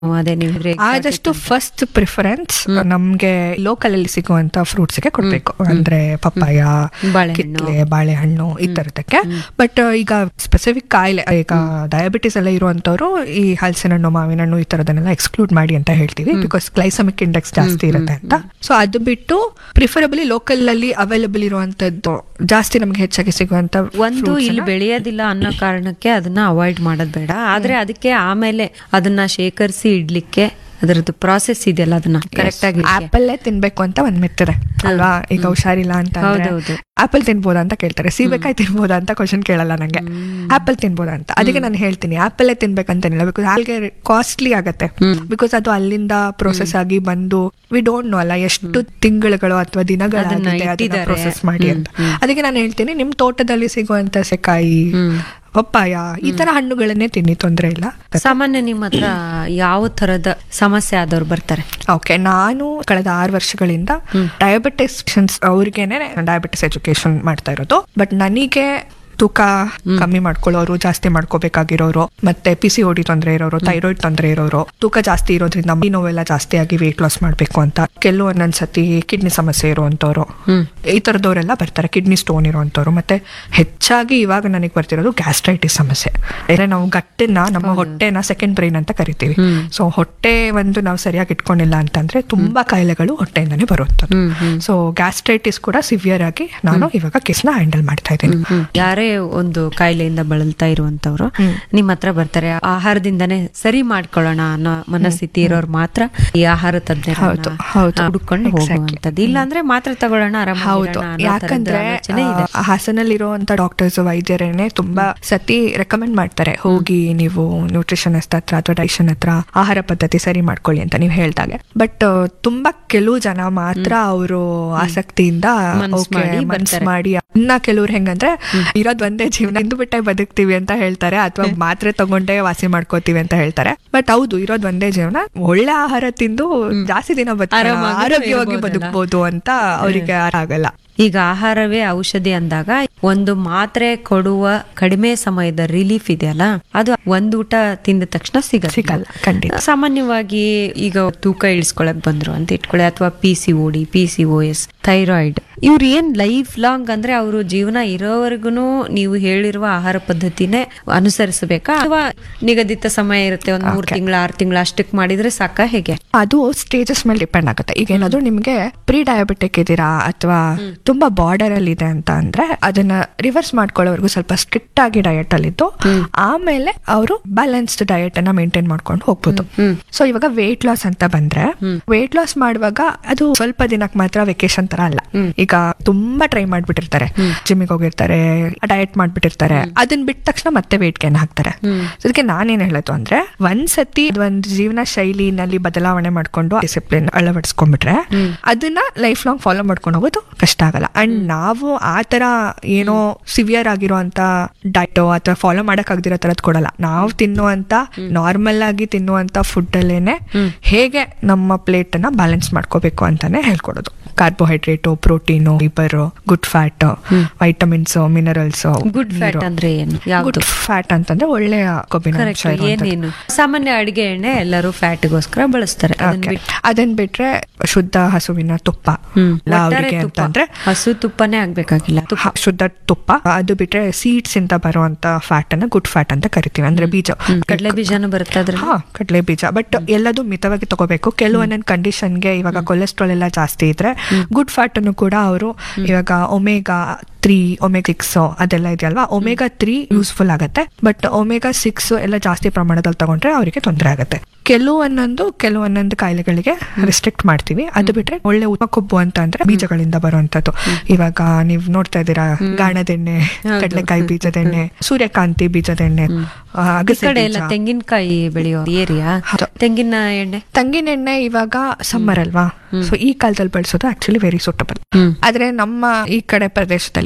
ಅದೇ ನೀವು ಹೇಳಿದ್ರೆ ಆದಷ್ಟು ಫಸ್ಟ್ ಪ್ರಿಫರೆನ್ಸ್ ನಮ್ಗೆ ಲೋಕಲ್ ಅಲ್ಲಿ ಸಿಗುವಂತ ಫ್ರೂಟ್ಸ್ ಗೆ ಕೊಡ್ಬೇಕು ಅಂದ್ರೆ ಪಪ್ಪಾಯ ಬಾಳೆಹಣ್ಣು. ಕಿತ್ಲೆ ಬಾಳೆಹಣ್ಣು ಈ ತರದಕ್ಕೆ ಬಟ್ ಈಗ ಸ್ಪೆಸಿಫಿಕ್ ಕಾಯಿಲೆ ಈಗ ಡಯಾಬಿಟಿಸ್ ಎಲ್ಲ ಇರುವಂತವ್ರು ಈ ಹಲಸಿನ ಹಣ್ಣು ಮಾವಿನ ಹಣ್ಣು ಈ ತರದನ್ನೆಲ್ಲ ಎಕ್ಸ್ಕ್ಲೂಡ್ ಮಾಡಿ ಅಂತ ಹೇಳ್ತೀವಿ ಬಿಕಾಸ್ ಗ್ಲೈಸಮಿಕ್ ಇಂಡೆಕ್ಸ್ ಜಾಸ್ತಿ ಇರುತ್ತೆ ಅಂತ ಸೊ ಅದು ಬಿಟ್ಟು ಪ್ರಿಫರಬಲಿ ಲೋಕಲ್ ಅಲ್ಲಿ ಅವೈಲಬಲ್ ಇರುವಂತದ್ದು ಜಾಸ್ತಿ ನಮ್ಗೆ ಹೆಚ್ಚಾಗಿ ಸಿಗುವಂತ ಒಂದು fruits ಇಲ್ಲಿ ಅನ್ನ- ಬೆಳೆಯೋದಿಲ್ಲ ಅನ್ನೋ ಕಾರಣಕ್ಕೆ ಅದನ್ನ ಅವಾಯ್ಡ್ ಮಾಡೋದ್ ಬೇಡ ಆದ್ರೆ ಅದಕ್ಕೆ ಆಮೇಲೆ ಅದನ್ನ ಶೇಖರಿಸಿ ಇಡ್ಲಿಕ್ಕೆ ಅದರದ್ದು ಪ್ರಾಸೆಸ್ ಇದೆಯಲ್ಲ ಅದನ್ನ ಕರೆಕ್ಟ್ ಆಗಿ ಆಪಲ್ಲೇ ತಿನ್ಬೇಕು ಅಂತ ಒಂದ್ ಮೆತ್ತದೆ ಅಲ್ವಾ ಈಗ ಹುಷಾರಿಲ್ಲ ಅಂತ ಹೌದೌದು. ಆಪಲ್ ತಿನ್ಬೋದಾ ಅಂತ ಕೇಳ್ತಾರೆ ಸೀಬೆಕಾಯಿ ತಿನ್ಬೋದಾ ಅಂತ ಕ್ವಶನ್ ಕೇಳಲ್ಲ ನಂಗೆ ಆಪಲ್ ತಿನ್ಬೋದಾ ಅಂತ ಅದಕ್ಕೆ ನಾನು ಹೇಳ್ತೀನಿ ಆಪಲ್ಲೇ ತಿನ್ಬೇಕಂತೇನಿಲ್ಲ ಬಿಕಾಸ್ ಹಾಲ್ಗೆ ಕಾಸ್ಟ್ಲಿ ಆಗತ್ತೆ ಬಿಕಾಸ್ ಅದು ಅಲ್ಲಿಂದ ಪ್ರೊಸೆಸ್ ಆಗಿ ಬಂದು ವಿ ಡೋಂಟ್ ನೋ ಅಲ್ಲ ಎಷ್ಟು ತಿಂಗಳುಗಳು ಅಥವಾ ದಿನಗಳಾಗಿದೆ ಅದನ್ನ ಇಟ್ಟಿದ್ದಾರೆ. ಪ್ರೊಸೆಸ್ ಮಾಡಿ ಅಂತ ಅದಕ್ಕೆ ನಾನು ಹೇಳ್ತೀನಿ ನಿಮ್ ತೋಟದಲ್ಲಿ ಸಿಗುವಂತ ಸೆಕಾಯಿ ಪಪ್ಪಾಯ ಈ ತರ ಹಣ್ಣುಗಳನ್ನೇ ತಿನ್ನಿ ತೊಂದ್ರೆ ಇಲ್ಲ ಸಾಮಾನ್ಯ ನಿಮ್ಮ ಹತ್ರ ಯಾವ ತರದ ಸಮಸ್ಯೆ ಆದವ್ರು ಬರ್ತಾರೆ ಓಕೆ ನಾನು ಕಳೆದ ಆರು ವರ್ಷಗಳಿಂದ ಡಯಾಬಿಟಿಸ್ ಅವ್ರಿಗೇನೆ ಡಯಾಬಿಟಿಸ್ ಎಜುಕೇಶನ್ ಮಾಡ್ತಾ ಇರೋದು ಬಟ್ ನನಗೆ ತೂಕ ಕಮ್ಮಿ ಮಾಡ್ಕೊಳ್ಳೋರು ಜಾಸ್ತಿ ಮಾಡ್ಕೋಬೇಕಾಗಿರೋರು ಮತ್ತೆ ಪಿ ಸಿ ಓಡಿ ತೊಂದರೆ ಇರೋರು ಥೈರಾಯ್ಡ್ ತೊಂದರೆ ಇರೋರು ತೂಕ ಜಾಸ್ತಿ ಇರೋದ್ರಿಂದ ಮೈ ನೋವೆಲ್ಲ ಜಾಸ್ತಿ ಆಗಿ ವೇಟ್ ಲಾಸ್ ಮಾಡ್ಬೇಕು ಅಂತ ಕೆಲವು ಒಂದೊಂದ್ಸತಿ ಕಿಡ್ನಿ ಸಮಸ್ಯೆ ಇರುವಂತವ್ರು ಈ ತರದವರೆಲ್ಲ ಬರ್ತಾರೆ ಕಿಡ್ನಿ ಸ್ಟೋನ್ ಇರುವಂತವ್ರು ಮತ್ತೆ ಹೆಚ್ಚಾಗಿ ಇವಾಗ ನನಗೆ ಬರ್ತಿರೋದು ಗ್ಯಾಸ್ಟ್ರೈಟಿಸ್ ಸಮಸ್ಯೆ ಅಂದ್ರೆ ನಾವು ಗಟ್ಟೆನ ನಮ್ಮ ಹೊಟ್ಟೆನ ಸೆಕೆಂಡ್ ಬ್ರೈನ್ ಅಂತ ಕರಿತೀವಿ ಸೊ ಹೊಟ್ಟೆ ಒಂದು ನಾವು ಸರಿಯಾಗಿ ಇಟ್ಕೊಂಡಿಲ್ಲ ಅಂತಂದ್ರೆ ತುಂಬಾ ಕಾಯಿಲೆಗಳು ಹೊಟ್ಟೆಯಿಂದನೇ ಬರುತ್ತದೆ ಸೊ ಗ್ಯಾಸ್ಟ್ರೈಟಿಸ್ ಕೂಡ ಸಿವಿಯರ್ ಆಗಿ ನಾನು ಇವಾಗ ಕೇಸ್ನ ಹ್ಯಾಂಡಲ್ ಮಾಡ್ತಾ ಇದ್ದೀನಿ ಯಾರೇ ಒಂದು ಕಾಯಿಲೆಯಿಂದ ಬಳಲ್ತಾ ಇರುವಂತವ್ರು ನಿಮ್ಮ ಹತ್ರ ಬರ್ತಾರೆ ಆಹಾರದಿಂದನೇ ಸರಿ ಮಾಡ್ಕೊಳ್ಳೋಣ ಅನ್ನೋ ಮನಸ್ಥಿತಿ ಇರೋರು ಮಾತ್ರ ಈ ಆಹಾರ ಹೌದು, ತಜ್ಞರನ್ನ ಹೌದು. ಹುಡುಕೊಂಡು Exactly. ಹೋಗುವಂತದ್ದು ಇಲ್ಲ ಅಂದ್ರೆ ಮಾತ್ರ ತಗೊಳ್ಳೋಣ ಹೌದು ಆರಾಮಾಗಿರೋಣ ಅನ್ನೋ ಥರದ್ದು ಯಾಕಂದ್ರೆ ಆಲೋಚನೆ ಇದೆ ಆ, ಹಾಸನಲ್ಲಿರುವಂತ ಡಾಕ್ಟರ್ಸ್ ವೈದ್ಯರೇನೆ ತುಂಬಾ ಸತಿ ರೆಕಮೆಂಡ್ ಮಾಡ್ತಾರೆ ಹೋಗಿ ನೀವು ನ್ಯೂಟ್ರಿಷನಿಸ್ಟ್ ಹತ್ರ ಅಥವಾ ಡೈಷನ್ ಹತ್ರ ಆಹಾರ ಪದ್ಧತಿ ಸರಿ ಮಾಡ್ಕೊಳ್ಳಿ ಅಂತ ನೀವು ಹೇಳ್ದಾಗೆ ಬಟ್ ತುಂಬಾ ಕೆಲವು ಜನ ಮಾತ್ರ ಅವರು ಆಸಕ್ತಿಯಿಂದ ಮನ್ಸ್ okay, ಮಾಡಿ ಮನ್ಸ್ ಬರ್ತಾರೆ. ಮಾಡಿ ಇನ್ನ ಕೆಲವ್ರು ಹೆಂಗಂದ್ರೆ ಇರೋದ್ ಒಂದೇ ಜೀವನ ಇಂದು ಬಿಟ್ಟೆ ಬದುಕ್ತಿವಿ ಅಂತ ಹೇಳ್ತಾರೆ ಅಥವಾ ಮಾತ್ರೆ ತಗೊಂಡೇ ವಾಸಿ ಮಾಡ್ಕೋತೀವಿ ಅಂತ ಹೇಳ್ತಾರೆ ಬಟ್ ಹೌದು ಇರೋದ್ ಒಂದೇ ಜೀವನ ಒಳ್ಳೆ ಆಹಾರ ತಿಂದು ಜಾಸ್ತಿ ದಿನ ಬದುಕೋಣ, ಆರಾಮಾಗಿ ಆರೋಗ್ಯವಾಗಿ ಇರ್ಬೋದಲ್ಲ. ಬದುಕಬಹುದು ಅಂತ ಅವರಿಗೆ ಆಗಲ್ಲ ಈಗ ಆಹಾರವೇ ಔಷಧಿ ಅಂದಾಗ ಒಂದು ಮಾತ್ರೆ ಕೊಡುವ ಕಡಿಮೆ ಸಮಯದ ರಿಲೀಫ್ ಇದೆಯಲ್ಲ ಅದು ಒಂದು ಊಟ ತಿಂದ ತಕ್ಷಣ ಸಿಗಲ್ಲ ಸಿಗಲ್ಲ, ಖಂಡಿತ. ಸಾಮಾನ್ಯವಾಗಿ ಈಗ ತೂಕ ಇಳಿಸ್ಕೊಳಕ್ ಬಂದ್ರು ಅಂತ ಇಟ್ಕೊಳ್ಳಿ ಅಥವಾ P C O D P C O S thyroid ಇವ್ರು ಏನ್ ಲೈಫ್ ಲಾಂಗ್ ಅಂದ್ರೆ ಅವರು ಜೀವನ ಇರೋವರೆಗೂ ನೀವು ಹೇಳಿರುವ ಆಹಾರ ಪದ್ಧತಿನೇ ಅನುಸರಿಸಬೇಕಾ ಅಥವಾ ನಿಗದಿತ ಸಮಯ ಇರುತ್ತೆ ಒಂದ್ ಮೂರ್ ತಿಂಗಳ ಆರ್ ತಿಂಗಳ ಅಷ್ಟಕ್ಕೆ ಮಾಡಿದ್ರೆ ಸಾಕ ಹೇಗೆ ಅದು ಸ್ಟೇಜಸ್ ಮೇಲೆ ಡಿಪೆಂಡ್ ಆಗುತ್ತೆ ಈಗ ಏನಾದ್ರು ನಿಮ್ಗೆ ಪ್ರೀ ಡಯಾಬಿಟಿಕ್ ಇದ್ದೀರಾ ಅಥವಾ ತುಂಬಾ ಬಾರ್ಡರ್ ಅಲ್ಲಿ ಇದೆ ಅಂತ ಅಂದ್ರೆ ಅದನ್ನ ರಿವರ್ಸ್ ಮಾಡ್ಕೊಳ್ಳೋವರೆಗೂ ಸ್ವಲ್ಪ ಸ್ಟ್ರಿಕ್ಟ್ ಆಗಿ ಡಯಟ್ ಅಲ್ಲಿ ಇದ್ದು ಆಮೇಲೆ ಅವರು ಬ್ಯಾಲೆನ್ಸ್ಡ್ ಡಯಟ್ ಅನ್ನ ಮೇಂಟೈನ್ ಮಾಡ್ಕೊಂಡು ಹೋಗ್ಬೋದು ಸೊ ಇವಾಗ ವೇಟ್ ಲಾಸ್ ಅಂತ ಬಂದ್ರೆ ವೇಟ್ ಲಾಸ್ ಮಾಡುವಾಗ ಅದು ಸ್ವಲ್ಪ ದಿನಕ್ಕೆ ಮಾತ್ರ ವೆಕೇಶನ್ ತರ ಅಲ್ಲ ಈಗ ತುಂಬಾ ಟ್ರೈ ಮಾಡ್ಬಿಟ್ಟಿರ್ತಾರೆ ಜಿಮ್ಮಿಗೆ ಹೋಗಿರ್ತಾರೆ ಡಯಟ್ ಮಾಡ್ಬಿಟ್ಟಿರ್ತಾರೆ ಅದನ್ನ ಬಿಟ್ಟ ತಕ್ಷಣ ಮತ್ತೆ ವೇಟ್ ಗೇನ್ ಹಾಕ್ತಾರೆ So ಅದಕ್ಕೆ ನಾನೇನ್ ಹೇಳೋದು ಅಂದ್ರೆ ಒಂದ್ಸತಿ ಒಂದ್ ಜೀವನ ಶೈಲಿನಲ್ಲಿ ಬದಲಾವಣೆ ಮಾಡ್ಕೊಂಡು ಡಿಸಿಪ್ಲಿನ್ ಅಳವಡಿಸ್ಕೊಂಡ್ಬಿಟ್ರೆ ಅದನ್ನ ಲೈಫ್ ಲಾಂಗ್ ಫಾಲೋ ಮಾಡ್ಕೊಂಡು ಹೋಗೋದು ಕಷ್ಟ ಆಗಲ್ಲ ಅಂಡ್ ನಾವು ಆ ತರ ಏನೋ ಸಿವಿಯರ್ ಆಗಿರುವಂತ ಡಯಟ್ ಅಥವಾ ಫಾಲೋ ಮಾಡಕ್ ಆಗದಿರೋ ತರದ್ ಕೊಡಲ್ಲ ನಾವು ತಿನ್ನುವಂತ ನಾರ್ಮಲ್ ಆಗಿ ತಿನ್ನುವಂತ ಫುಡ್ ಅಲ್ಲೇನೆ ಹೇಗೆ ನಮ್ಮ ಪ್ಲೇಟ್ ಅನ್ನ ಬ್ಯಾಲೆನ್ಸ್ ಮಾಡ್ಕೋಬೇಕು ಅಂತಾನೆ ಹೇಳ್ಕೊಡೋದು carbohydrate protein fibre good fat vitamins minerals good fat ಅಂದ್ರೆ ಏನು ಯಾವ್ದು ಗುಡ್ ಫ್ಯಾಟ್ ಅಂತಂದ್ರೆ ಒಳ್ಳೆಯ ಕೊಬ್ಬಿನ ಅಂಶ ಕರೆಕ್ಟ್ ಇರುವಂತದ್ದು. ಏನೇನು ಸಾಮಾನ್ಯ ಅಡಿಗೆ ಎಣ್ಣೆ ಎಲ್ಲರೂ ಫ್ಯಾಟ್ಗೋಸ್ಕರ ಬಳಸ್ತಾರೆ ಅದನ್ನ Okay. ಬಿಟ್ಟು ಅದನ್ ಬಿಟ್ರೆ ಶುದ್ಧ ಹಸುವಿನ ತುಪ್ಪ ಹ್ಮ್. ಇಲ್ಲ ಒಟ್ಟಾರೆ ಅವ್ರಿಗೆ ತುಪ್ಪ. ಅಂತಂದ್ರೆ ಹಸು ತುಪ್ಪನೇ ಆಗ್ಬೇಕಾಗಿಲ್ಲ ತುಪ್ಪ ಹ, ಶುದ್ಧ ತುಪ್ಪ ಅದು ಬಿಟ್ರೆ ಸೀಡ್ಸ್ ಇಂದ ಬರುವಂತ ಫ್ಯಾಟ್ ಅನ್ನ ಗುಡ್ ಫ್ಯಾಟ್ ಅಂತ ಕರಿತೀವಿ ಅಂದ್ರೆ ಬೀಜ ಕಡಲೆ ಬೀಜನೂ ಬರುತ್ತೆ ಅದ್ರಲ್ಲಿ ಹಾ ಕಡಲೆ ಬೀಜ ಬಟ್ ಎಲ್ಲದೂ ಮಿತವಾಗಿ ತಗೋಬೇಕು ಕೆಲವೊಂದೊಂದು ಕಂಡೀಷನ್ಗೆ ಇವಾಗ ಕೊಲೆಸ್ಟ್ರಾಲ್ ಎಲ್ಲ ಜಾಸ್ತಿ ಇದ್ರೆ ಗುಡ್ ಫ್ಯಾಟ್ ಅನ್ನು ಕೂಡ ಅವರು ಇವಾಗ ಒಮೆಗಾ ತ್ರೀ ಒಮೆಗಾ ಸಿಕ್ಸ್ ಅದೆಲ್ಲ ಇದೆಯಲ್ವಾ ಒಮೆಗಾ ತ್ರೀ ಯೂಸ್ಫುಲ್ ಆಗುತ್ತೆ ಬಟ್ ಒಮೆಗಾ ಸಿಕ್ಸ್ ಎಲ್ಲ ಜಾಸ್ತಿ ಪ್ರಮಾಣದಲ್ಲಿ ತಗೊಂಡ್ರೆ ಅವರಿಗೆ ತೊಂದರೆ ಆಗುತ್ತೆ ಕೆಲವೊಂದೊಂದು ಕೆಲವೊಂದೊಂದು ಕಾಯಿಲೆಗಳಿಗೆ ರೆಸ್ಟ್ರಿಕ್ಟ್ ಮಾಡ್ತೀವಿ ಅದು ಬಿಟ್ರೆ ಒಳ್ಳೆ ಉತ್ತಮ ಕೊಬ್ಬು ಅಂತ ಅಂದ್ರೆ ಬೀಜಗಳಿಂದ ಬರುವಂತದ್ದು ಇವಾಗ ನೀವು ನೋಡ್ತಾ ಇದ್ದೀರಾ ಗಾಣದೆಣ್ಣೆ ಕಡಲೆಕಾಯಿ ಬೀಜದೆಣ್ಣೆ ಸೂರ್ಯಕಾಂತಿ ಬೀಜದೆಣ್ಣೆ ಆ, ಈ ಅಗಸೆ ಕಡೆ ಎಲ್ಲ ಬೀಜ. ತೆಂಗಿನಕಾಯಿ ಬೆಳೆಯೋ ಏರಿಯಾ ಹೌದು. ತೆಂಗಿನ ಎಣ್ಣೆ ತಂಗಿನ ಎಣ್ಣೆ ಇವಾಗ ಸಮ್ಮರ್ ಅಲ್ವಾ ಸೊ ಈ ಕಾಲದಲ್ಲಿ ಬಳಸೋದು ಆಕ್ಚುಲಿ ವೆರಿ ಸೂಟಬಲ್ ಹ್ಮ್. ಆದ್ರೆ ನಮ್ಮ ಈ ಕಡೆ ಪ್ರದೇಶದಲ್ಲಿ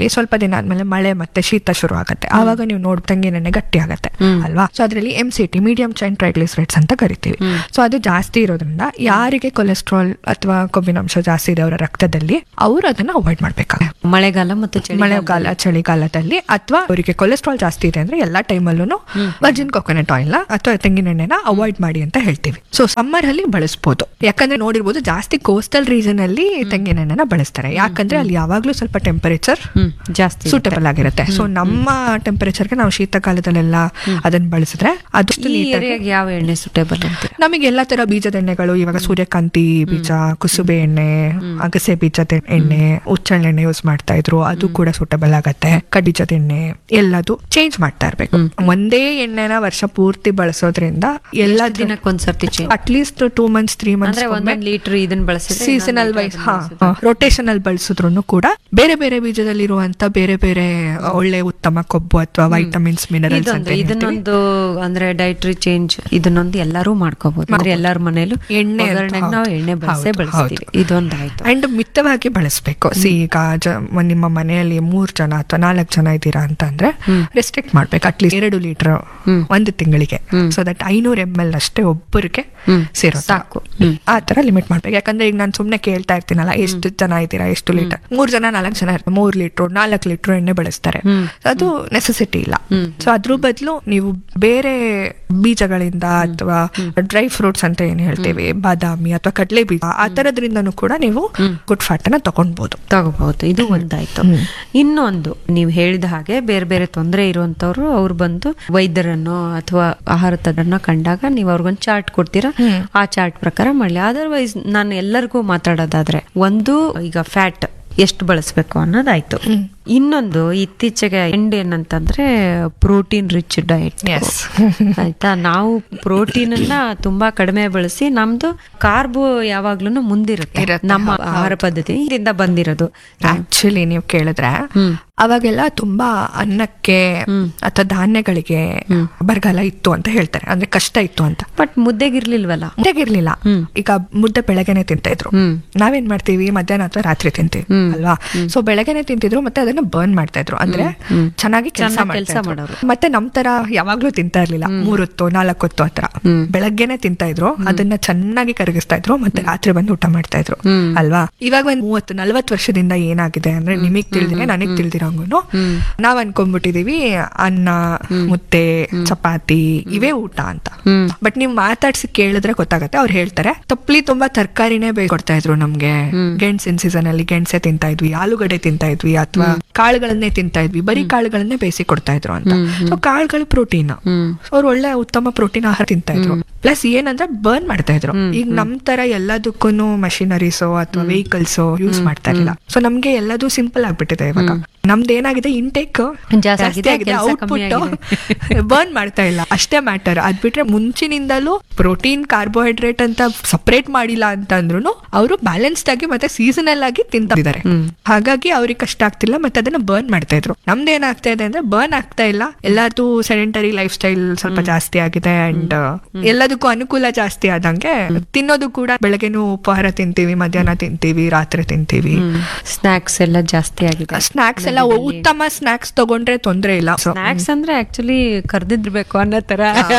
ಟೈಮಲ್ಲಿ ಸ್ವಲ್ಪ ದಿನ ಆದ್ಮೇಲೆ ಮಳೆ ಮತ್ತೆ ಶೀತ ಶುರು ಆಗುತ್ತೆ ಆವಾಗ ನೀವು ನೋಡ್ ತೆಂಗಿನೆಣ್ಣೆ ಗಟ್ಟಿ ಆಗುತ್ತೆ ಅಲ್ವಾ ಸೊ ಅದರಲ್ಲಿ M C T medium chain triglycerides ಅಂತ ಕರಿತೀವಿ ಸೊ ಅದು ಜಾಸ್ತಿ ಇರೋದ್ರಿಂದ ಯಾರಿಗೆ ಕೊಲೆಸ್ಟ್ರಾಲ್ ಅಥವಾ ಕೊಬ್ಬಿನಾಂಶ ಜಾಸ್ತಿ ಇದೆ ಅವರ ರಕ್ತದಲ್ಲಿ ಅವರು ಅದನ್ನ ಅವಾಯ್ಡ್ ಮಾಡ್ಬೇಕಾಗುತ್ತೆ ಮಳೆಗಾಲ ಮತ್ತು ಚಳಿ ಮಳೆಗಾಲ ಚಳಿಗಾಲದಲ್ಲಿ ಅಥವಾ ಅವರಿಗೆ ಕೊಲೆಸ್ಟ್ರಾಲ್ ಜಾಸ್ತಿ ಇದೆ ಅಂದ್ರೆ ಎಲ್ಲಾ ಟೈಮಲ್ಲೂ ವರ್ಜಿನ್ ಕೊಕೊನಟ್ ಆಯಿಲ್ ಅಥವಾ ತೆಂಗಿನೆಣ್ಣೆನ ಅವಾಯ್ಡ್ ಮಾಡಿ ಅಂತ ಹೇಳ್ತೀವಿ ಸೊ ಸಮ್ಮರ್ ಅಲ್ಲಿ ಬಳಸಬಹುದು ಯಾಕಂದ್ರೆ ನೋಡಿರ್ಬೋದು ಜಾಸ್ತಿ ಕೋಸ್ಟಲ್ ರೀಜನ್ ಅಲ್ಲಿ ತೆಂಗಿನೆಣ್ಣೆನ ಬಳಸ್ತಾರೆ ಯಾಕಂದ್ರೆ ಅಲ್ಲಿ ಯಾವಾಗ್ಲೂ ಸ್ವಲ್ಪ ಟೆಂಪರೇಚರ್ ಹ್ಮ್ ಜಾಸ್ತಿ ಸೂಟಬಲ್ ಆಗಿರುತ್ತೆ ಸೊ ನಮ್ಮ ಟೆಂಪರೇಚರ್ಗೆ ನಾವು ಶೀತಕಾಲದಲ್ಲೆಲ್ಲ ಅದನ್ನ ಬಳಸಿದ್ರೆ ಅದಷ್ಟು ಈ ನೀಟಾಗಿ ಏರಿಯಾಗೆ ಯಾವ ಎಣ್ಣೆ ಸುಟೇಬಲ್ ಅಂತ ನಮಗೆ ಎಲ್ಲಾ ತರ ಬೀಜದ ಎಣ್ಣೆಗಳು ಇವಾಗ ಸೂರ್ಯಕಾಂತಿ ಬೀಜ ಕುಸುಬೆ ಎಣ್ಣೆ ಅಗಸೆ ಬೀಜದ ಎಣ್ಣೆ ಉಚ್ಚಳೆಣ್ಣೆ ಯೂಸ್ ಮಾಡ್ತಾ ಇದ್ರು ಅದು ಕೂಡ ಸೂಟಬಲ್ ಆಗತ್ತೆ ಕಡ್ಡಿಜದ ಎಣ್ಣೆ ಎಲ್ಲದು ಚೇಂಜ್ ಮಾಡ್ತಾ ಇರ್ಬೇಕು ಒಂದೇ ಎಣ್ಣೆನ ವರ್ಷ ಪೂರ್ತಿ ಬಳಸೋದ್ರಿಂದ ಎಲ್ಲ ದಿನಕ್ಕೊಂದ್ಸರ್ತಿ change at least two months three months ಅಂದ್ರೆ ಒಂದೊಂದ್ ಲೀಟರ್ ಇದನ್ನ ಬಳಸಿದ್ರೆ ಸೀಸನಲ್ ವೈಸ್ ಹಾ ರೊಟೇಷನಲ್ ಬಳಸಿದ್ರು ಕೂಡ ಬೇರೆ ಬೇರೆ ಬೀಜದಲ್ಲಿರುವಂತ ಬೇರೆ ಬೇರೆ ಒಳ್ಳೆ ಉತ್ತಮ ಕೊಬ್ಬು ಅಥವಾ ವೈಟಮಿನ್ಸ್ ಮಿನರಲ್ಸ್ ಅಂತ ಇದೊಂದು ಏನ್ ಹೇಳ್ತೀವಿ. ಇದನ್ನೊಂದು ಅಂದ್ರೆ ಡೈಟ್ರಿ ಚೇಂಜ್ ಇದನ್ನೊಂದು ಎಲ್ಲರೂ ಮಾಡ್ಕೋಬಹುದು ಅಂದ್ರೆ ಎಲ್ಲಾರ ಮನೇಲೂ ಎಣ್ಣೆ ಅಂತ ಒಗ್ಗರಣೆಗೆ ನಾವು ಹೌದು. ಎಣ್ಣೆ ಬಳಸೇ ಹೌದು, ಬಳಸ್ತೀವಿ ಇದೊಂದಾಯ್ತು ಅಂಡ್ ಮಿತವಾಗಿ ಬಳಸಬೇಕು ಸಿ ಈಗ ಜ- ಮ- ನಿಮ್ಮ ಮನೆಯಲ್ಲಿ ಮೂರ್ ಜನ ಅಥವಾ ನಾಲ್ಕು ಜನ ಇದ್ದೀರಾ ಅಂತ ಅಂದ್ರೆ ರೆಸ್ಟ್ರಿಕ್ಟ್ ಮಾಡ್ಬೇಕು ಅಟ್ಲೀಸ್ಟ್ ಎರಡು ಲೀಟರ್ ಒಂದು ತಿಂಗಳಿಗೆ ಸೊ ದಟ್ ಐನೂರ ಎಮ್ ಎಲ್ ಅಷ್ಟೇ ಒಬ್ಬರಿಗೆ ಸೇರೋ ತರ. ಸಾಕು. ಹ್ಮ್. ಆ ತರ ಲಿಮಿಟ್ ಮಾಡ್ಬೇಕು ಯಾಕಂದ್ರೆ ಈಗ ನಾನು ಸುಮ್ನೆ ಕೇಳ್ತಾ ಇರ್ತೀನಲ್ಲ ಎಷ್ಟು ಜನ ಇದ್ದೀರಾ ಎಷ್ಟು ಲೀಟರ್ ಮೂರ್ ಜನ ನಾಲ್ಕು ಜನ ಇರ್ತಾರೆ ಮೂರ್ ಲೀಟರ್ ನಾಲ್ಕು ಲೀಟರ್ ಎಣ್ಣೆ ಬಳಸ್ತಾರೆ So ಅದು ನೆಸೆಸಿಟಿ ಇಲ್ಲ ಸೊ ಅದ್ರ ಬದಲು ನೀವು ಬೇರೆ ಬೀಜಗಳಿಂದ ಅಥವಾ ಡ್ರೈ ಫ್ರೂಟ್ಸ್ ಅಂತ ಏನ್ ಹೇಳ್ತೀವಿ ಬಾದಾಮಿ ಅಥವಾ ಕಡಲೆ ಬೀಜ ಆ ತರದ್ರಿಂದನೂ ಕೂಡ ನೀವು ಗುಡ್ ಫ್ಯಾಟ್ ಅನ್ನ ತಗೊಳ್ಬಹುದು ತಗೋಬಹುದು ಇದು ಒಂದಾಯ್ತು ಇನ್ನೊಂದು ನೀವು ಹೇಳಿದ ಹಾಗೆ ಬೇರೆ ಬೇರೆ ತೊಂದರೆ ಇರುವಂತವ್ರು ಅವ್ರು ಬಂದು ವೈದ್ಯರನ್ನು ಅಥವಾ ಆಹಾರ ತಜ್ಞರನ್ನ ಕಂಡಾಗ ನೀವು ಅವ್ರಿಗೊಂದು ಚಾರ್ಟ್ ಕೊಡ್ತೀರಾ ಆ ಚಾರ್ಟ್ ಪ್ರಕಾರ ಮಾಡಲಿ ಅದರ್ವೈಸ್ ನಾನು ಎಲ್ಲರಿಗೂ ಮಾತಾಡೋದಾದ್ರೆ ಒಂದು ಈಗ ಫ್ಯಾಟ್ ಎಷ್ಟು ಬಳಸಬೇಕು ಅನ್ನೋದಾಯ್ತು ಇನ್ನೊಂದು ಇತ್ತೀಚೆಗೆ ಎಂಡ್ ಏನಂತಂದ್ರೆ ಪ್ರೋಟೀನ್ ರಿಚ್ ಡಯಟ್ Yes. ಆಯ್ತಾ ನಾವು ಪ್ರೋಟೀನ್ ಅನ್ನ ತುಂಬಾ ಕಡಿಮೆ ಬಳಸಿ ನಮ್ದು ಕಾರ್ಬೋ ಯಾವಾಗ್ಲೂ ಮುಂದಿರುತ್ತೆ ಇರುತ್ತೆ, ನಮ್ಮ ಆಹಾರ ಪದ್ಧತಿ ಇದರಿಂದ ಬಂದಿರೋದು ಆಕ್ಚುಲಿ ನೀವು ಕೇಳಿದ್ರೆ ಅವಾಗೆಲ್ಲ ತುಂಬಾ ಅನ್ನಕ್ಕೆ ಅಥವಾ ಧಾನ್ಯಗಳಿಗೆ ಬರಗಾಲ ಇತ್ತು ಅಂತ ಹೇಳ್ತಾರೆ ಅಂದ್ರೆ ಕಷ್ಟ ಇತ್ತು ಅಂತ ಬಟ್ ಮುದ್ದೆಗಿರ್ಲಿಲ್ವಲ್ಲ ಮುದ್ದೆಗಿರ್ಲಿಲ್ಲ ಈಗ ಮುದ್ದೆ ಬೆಳಗ್ಗೆನೆ ತಿಂತಾ ಇದ್ರು ಹ್ಮ್. ನಾವೇನ್ ಮಾಡ್ತೀವಿ ಮಧ್ಯಾಹ್ನ ಅಥವಾ ರಾತ್ರಿ ತಿಂತೀವಿ ಅಲ್ವಾ ಸೊ ಬೆಳಗ್ಗೆನೆ ತಿಂತಿದ್ರು ಮತ್ತೆ ಅದನ್ನ ಬರ್ನ್ ಮಾಡ್ತಾ ಇದ್ರು ಅಂದ್ರೆ ಚೆನ್ನಾಗಿ ಕೆಲಸ ಚೆನ್ನಾಗ್ ಮಾಡ್ತಾ ಕೆಲ್ಸ ಇದ್ರು. ಮಾಡೋರು. ಮತ್ತೆ ನಮ್ ತರ ಯಾವಾಗ್ಲೂ ತಿಂತಾ ಇರ್ಲಿಲ್ಲ ಮೂರೊತ್ತು ನಾಲ್ಕೊತ್ತು ಹತ್ರ ಬೆಳಗ್ಗೆನೆ ತಿಂತಾ ಇದ್ರು ಅದನ್ನ ಚೆನ್ನಾಗಿ ಕರಗಿಸ್ತಾ ಇದ್ರು ಮತ್ತೆ ರಾತ್ರಿ ಬಂದು ಊಟ ಮಾಡ್ತಾ ಇದ್ರು ಅಲ್ವಾ ಇವಾಗ ಒಂದ್ ಮೂವತ್ತು ನಲ್ವತ್ತು ವರ್ಷದಿಂದ ಏನಾಗಿದೆ ಅಂದ್ರೆ ನಿಮಗ್ ತಿಳಿದಿದೆ ನನಗ್ ತಿಳಿದಿರೋಂಗು ನಾವ್ ಅನ್ಕೊಂಡ್ಬಿಟ್ಟಿದೀವಿ ಅನ್ನ ಮುದ್ದೆ ಚಪಾತಿ ಇವೇ ಊಟ ಅಂತ ಬಟ್ ನೀವ್ ಮಾತಾಡ್ಸಿ ಕೇಳಿದ್ರೆ ಗೊತ್ತಾಗತ್ತೆ ಅವ್ರು ಹೇಳ್ತಾರೆ ತಪ್ಪಲಿ ತುಂಬಾ ತರಕಾರಿನೇ ಬೇಗ ಕೊಡ್ತಾ ಇದ್ರು ನಮ್ಗೆ ಗೆಣಸಿನ ಸೀಸನ್ ಅಲ್ಲಿ ಗೆಣಸೆ ತಿಂತಾ ಇದ್ವಿ ಆಲೂಗಡ್ಡೆ ತಿಂತಾ ಇದ್ವಿ ಅಥವಾ ಕಾಳುಗಳನ್ನೇ ತಿಂತಾ ಇದ್ವಿ ಬರೀ ಕಾಳುಗಳನ್ನೇ ಬೇಯಿಸಿ ಕೊಡ್ತಾ ಇದ್ರು ಅಂತ ಸೊ ಕಾಳುಗಳು ಪ್ರೋಟೀನ್ ಅವ್ರು ಒಳ್ಳೆ ಉತ್ತಮ ಪ್ರೋಟೀನ್ ಆಹಾರ ತಿಂತಾ ಇದ್ರು ಪ್ಲಸ್ ಏನಂದ್ರೆ ಬರ್ನ್ ಮಾಡ್ತಾ ಇದ್ರು ಈಗ ನಮ್ ತರ ಎಲ್ಲದಕ್ಕೂ ಮಷಿನರೀಸ್ ಅಥವಾ ವೆಹಿಕಲ್ಸ್ ಯೂಸ್ ಮಾಡ್ತಾ ಇರಲಿಲ್ಲ ಸೊ ನಮ್ಗೆ ಎಲ್ಲದೂ ಸಿಂಪಲ್ ಆಗ್ಬಿಟ್ಟಿದೆ ಇವಾಗ ನಮ್ದು ಏನಾಗಿದೆ ಇಂಟೇಕ್ ಜಾಸ್ತಿ ಆಗಿದೆ, ಆಗಿದೆ ಕೆಲ್ಸ ಕಮ್ಮಿ ಔಟ್ಪುಟ್ ಬರ್ನ್ ಮಾಡ್ತಾ ಇಲ್ಲ ಅಷ್ಟೇ ಮ್ಯಾಟರ್ ಅದ್ ಬಿಟ್ರೆ ಮುಂಚಿನಿಂದಲೂ ಪ್ರೋಟೀನ್ ಕಾರ್ಬೋಹೈಡ್ರೇಟ್ ಅಂತ ಸಪರೇಟ್ ಮಾಡಿಲ್ಲ ಅಂತ ಅಂದ್ರೂ ಅವರು ಬ್ಯಾಲೆನ್ಸ್ಡ್ ಆಗಿ ಮತ್ತೆ ಸೀಸನಲ್ ಆಗಿ ತಿಂತಿದ್ದಾರೆ ಹಾಗಾಗಿ ಅವ್ರಿಗೆ ಕಷ್ಟ ಆಗ್ತಿಲ್ಲ ಮತ್ತೆ ಅದನ್ನ ಬರ್ನ್ ಮಾಡ್ತಾ ಇದ್ರು ನಮ್ದು ಏನಾಗ್ತಾ ಇದೆ ಅಂದ್ರೆ ಬರ್ನ್ ಆಗ್ತಾ ಇಲ್ಲ ಎಲ್ಲಾರ್ದು ಸೆಡೆಂಟರಿ ಲೈಫ್ ಸ್ಟೈಲ್ ಸ್ವಲ್ಪ ಜಾಸ್ತಿ ಆಗಿದೆ ಅಂಡ್ ಎಲ್ಲದಕ್ಕೂ ಅನುಕೂಲ ಜಾಸ್ತಿ ಆದಂಗೆ ತಿನ್ನೋದು ಕೂಡ ಬೆಳಗ್ಗೆನೂ ಉಪಹಾರ ತಿಂತೀವಿ ಮಧ್ಯಾಹ್ನ ತಿಂತೀವಿ ರಾತ್ರಿ ತಿಂತೀವಿ ಸ್ನಾಕ್ಸ್ ಎಲ್ಲ ಜಾಸ್ತಿ ಆಗಿದೆ ಸ್ನಾಕ್ಸ್ ಎಲ್ಲ ಉತ್ತಮ ಸ್ನಾಕ್ಸ್ ತಗೊಂಡ್ರೆ ತೊಂದ್ರೆ ಇಲ್ಲ So, ಸ್ನಾಕ್ಸ್ ಅಂದ್ರೆ ಆಕ್ಚುಲಿ ಕರ್ದಿರ್ಬೇಕು ಅನ್ನೋ ತರ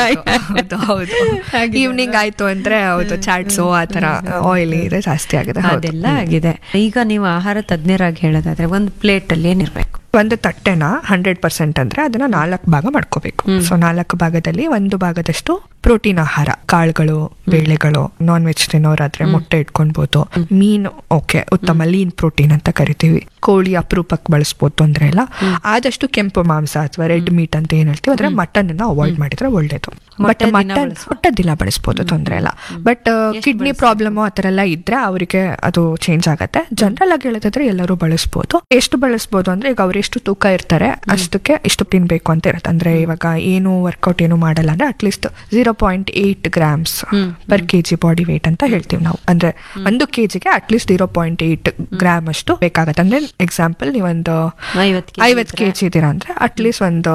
ಹೌದು ಹೌದು ಈವ್ನಿಂಗ್ ಆಯ್ತು ಅಂದ್ರೆ ಹೌದು ಚಾಟ್ಸು ಆ ತರ ಆಯಿಲಿ ಇದೆ ಜಾಸ್ತಿ ಆಗಿದೆ ಹೌದು ಅದೆಲ್ಲ ಆಗಿದೆ ಈಗ ನೀವು ಆಹಾರ ತಜ್ಞರಾಗಿ ಹೇಳೋದಾದ್ರೆ ಒಂದು ಪ್ಲೇಟ್ ಅಲ್ಲಿ ಏನಿರ್ಬೇಕು ಒಂದು ತಟ್ಟೆನ ಹಂಡ್ರೆಡ್ ಪರ್ಸೆಂಟ್ ಅಂದ್ರೆ ಅದನ್ನ ನಾಲ್ಕು ಭಾಗ ಮಾಡ್ಕೋಬೇಕು ಸೊ ನಾಲ್ಕು ಭಾಗದಲ್ಲಿ ಒಂದು ಭಾಗದಷ್ಟು ಪ್ರೋಟೀನ್ ಆಹಾರ ಕಾಳುಗಳು ಬೇಳೆಗಳು ನಾನ್ ವೆಜ್ ತಿನ್ನೋರಾದ್ರೆ ಮೊಟ್ಟೆ ಇಟ್ಕೊಳ್ಬಹುದು ಮೀನು ಓಕೆ ಉತ್ತಮ ಲೀನ್ ಪ್ರೋಟೀನ್ ಅಂತ ಕರಿತೀವಿ ಕೋಳಿ ಅಪರೂಪಕ್ಕೆ ಬಳಸ್ಬೋದು ತೊಂದ್ರೆ ಇಲ್ಲ ಆದಷ್ಟು ಕೆಂಪು ಮಾಂಸ ಅಥವಾ ರೆಡ್ ಮೀಟ್ ಅಂತ ಏನ್ ಹೇಳ್ತೀವಿ ಅಂದ್ರೆ ಮಟನ್ ಅನ್ನ ಅವಾಯ್ಡ್ ಮಾಡಿದ್ರೆ ಒಳ್ಳೇದು ಬಟ್ ಮೊಟ್ಟೆ ದಿನ ಮಟನ್ ಬಳಸ್ಬೋದು. ಮೊಟ್ಟೆ ದಿನ ಬಳಸ್ಬೋದು ತೊಂದ್ರೆ ಇಲ್ಲ ಬಟ್ ಕಿಡ್ನಿ ಪ್ರಾಬ್ಲಮ್ ಆ ತರ ಎಲ್ಲ ಇದ್ರೆ ಅವರಿಗೆ ಅದು ಚೇಂಜ್ ಆಗತ್ತೆ ಜನರಲ್ ಆಗಿ ಹೇಳೋದಾದ್ರೆ ಎಲ್ಲರೂ ಬಳಸ್ಬೋದು ಎಷ್ಟು ಬಳಸ್ಬೋದು ಅಂದ್ರೆ ಈಗ ಅವ್ರು ಎಷ್ಟು ತೂಕ ಇರ್ತಾರೆ ಅಷ್ಟಕ್ಕೆ ಇಷ್ಟು ತಿನ್ಬೇಕು ಅಂತ ಇರುತ್ತೆ ಅಂದ್ರೆ ಇವಾಗ ಏನು ವರ್ಕೌಟ್ ಏನು ಮಾಡಲ್ಲ ಅಂದ್ರೆ at least zero point eight grams per K G body weight ಅಂತ ಹೇಳ್ತೀವಿ ನಾವು ಅಂದ್ರೆ ಒಂದು ಕೆ ಜಿಗೆ at least zero point eight gram ಅಷ್ಟು ಬೇಕಾಗತ್ತೆ ಅಂದ್ರೆ ಎಕ್ಸಾಂಪಲ್ ನೀವೊಂದು ಐವತ್ತು kg ಐವತ್ತು ಕೆ ಜಿ ಇದ್ದೀರಾ ಅಂದ್ರೆ ಅಟ್ಲೀಸ್ಟ್ ಒಂದು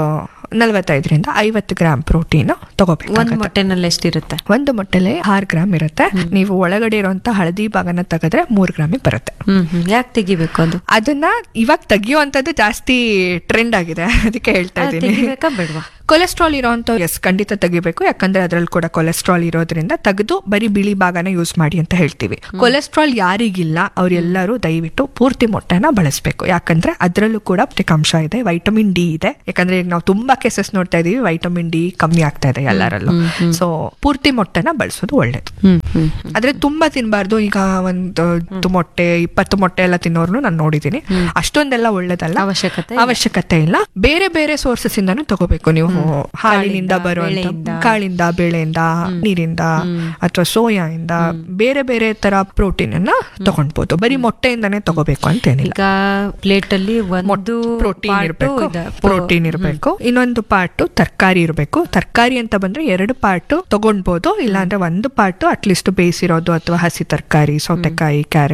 ನಲವತ್ತೈದರಿಂದ ಐವತ್ತು ಗ್ರಾಮ್ ಪ್ರೋಟೀನ್ ಒಂದ್ ತಗೋಬೇಕು ಮೊಟ್ಟೆನಲ್ಲಿ ಎಷ್ಟಿರುತ್ತೆ ಒಂದು ಮೊಟ್ಟೆಲೆ ಆರು ಗ್ರಾಮ್ ಇರುತ್ತೆ ನೀವು ಒಳಗಡೆ ಇರುವಂತ ಹಳದಿ ಭಾಗನ ತೆಗೆದ್ರೆ ಮೂರ್ ಗ್ರಾಮಿಗೆ ಬರುತ್ತೆ ಹ್ಮ್ ಹ್ಮ್ ಯಾಕೆ ತೆಗಿಬೇಕು ಅದು ಅದನ್ನ ಇವಾಗ ತೆಗಿಯುವಂತದ್ದು ಜಾಸ್ತಿ ಟ್ರೆಂಡ್ ಆಗಿದೆ ಅದಕ್ಕೆ ಹೇಳ್ತಾ ಅದು ಇದ್ದೀನಿ ತೆಗಿಬೇಕಾ ಬೇಡವಾ ಕೊಲೆಸ್ಟ್ರಾಲ್ ಇರೋಂಥ ಎಸ್ ಖಂಡಿತ ತೆಗಿಬೇಕು ಯಾಕಂದ್ರೆ ಅದ್ರಲ್ಲಿ ಕೂಡ ಕೊಲೆಸ್ಟ್ರಾಲ್ ಇರೋದ್ರಿಂದ ತೆಗೆದು ಬರೀ ಬಿಳಿ ಭಾಗನ ಯೂಸ್ ಮಾಡಿ ಅಂತ ಹೇಳ್ತೀವಿ ಕೊಲೆಸ್ಟ್ರಾಲ್ ಯಾರಿಗಿಲ್ಲ ಅವ್ರೆಲ್ಲರೂ ದಯವಿಟ್ಟು ಪೂರ್ತಿ ಮೊಟ್ಟೆನ ಬಳಸಬೇಕು ಯಾಕಂದ್ರೆ ಅದ್ರಲ್ಲೂ ಕೂಡ ಪೌಷ್ಟಿಕಾಂಶ ಇದೆ ವೈಟಮಿನ್ ಡಿ ಇದೆ ಯಾಕಂದ್ರೆ ಈಗ ನಾವು ತುಂಬಾ ಕೇಸಸ್ ನೋಡ್ತಾ ಇದೀವಿ ವೈಟಮಿನ್ ಡಿ ಕಮ್ಮಿ ಆಗ್ತಾ ಇದೆ ಎಲ್ಲರಲ್ಲೂ ಸೊ ಪೂರ್ತಿ ಮೊಟ್ಟೆನ ಬಳಸೋದು ಒಳ್ಳೇದು ಹ್ಮ್ ಹ್ಮ್ ಆದ್ರೆ ತುಂಬಾ ತಿನ್ಬಾರ್ದು ಈಗ ಒಂದು ಹತ್ತು ಮೊಟ್ಟೆ ಇಪ್ಪತ್ತು ಮೊಟ್ಟೆ ಎಲ್ಲ ತಿನ್ನೋರ್ನು ನಾನು ನೋಡಿದೀನಿ ಅಷ್ಟೊಂದೆಲ್ಲ ಒಳ್ಳೇದಲ್ಲ ಅವಶ್ಯಕತೆ ಅವಶ್ಯಕತೆ ಇಲ್ಲ ಬೇರೆ ಬೇರೆ ಸೋರ್ಸಸ್ ಇಂದಾನು ತಗೋಬೇಕು ನೀವು ಹಾಲಿನಿಂದ ಬರುವಂತ ಬೇಳೆಯಿಂದ. ಕಾಳಿಂದ ಬೇಳೆಯಿಂದ ನೀರಿಂದ ಅಥವಾ ಸೋಯಾ ಇಂದ ಬೇರೆ ಬೇರೆ ತರ ಪ್ರೋಟೀನ್ ಅನ್ನ ತಗೊಂಡ್ಬೋದು ಬರೀ ಮೊಟ್ಟೆಯಿಂದಾನೇ ತಗೋಬೇಕು ಅಂತೇನಿಲ್ಲ ಈಗ ಪ್ಲೇಟ್ ಅಲ್ಲಿ ಒಂದು ಪ್ರೋಟೀನ್ part ಇರಬೇಕು ಇದೆ. ಪ್ರೋಟೀನ್ ಇರಬೇಕು ಇನ್ನೊಂದು ಪಾರ್ಟ್ ತರಕಾರಿ ಇರಬೇಕು ತರಕಾರಿ ಅಂತ ಬಂದ್ರೆ ಎರಡು ಪಾರ್ಟ್ ತಗೊಂಡ್ಬೋದು ಇಲ್ಲಾಂದ್ರೆ ಒಂದು ಪಾರ್ಟ್ ಅಟ್ಲೀಸ್ಟ್ ಬೇಯಿಸಿರೋದು ಅಥವಾ ಹಸಿ ತರಕಾರಿ ಸೌತೆಕಾಯಿ ಕ್ಯಾರೆಟ್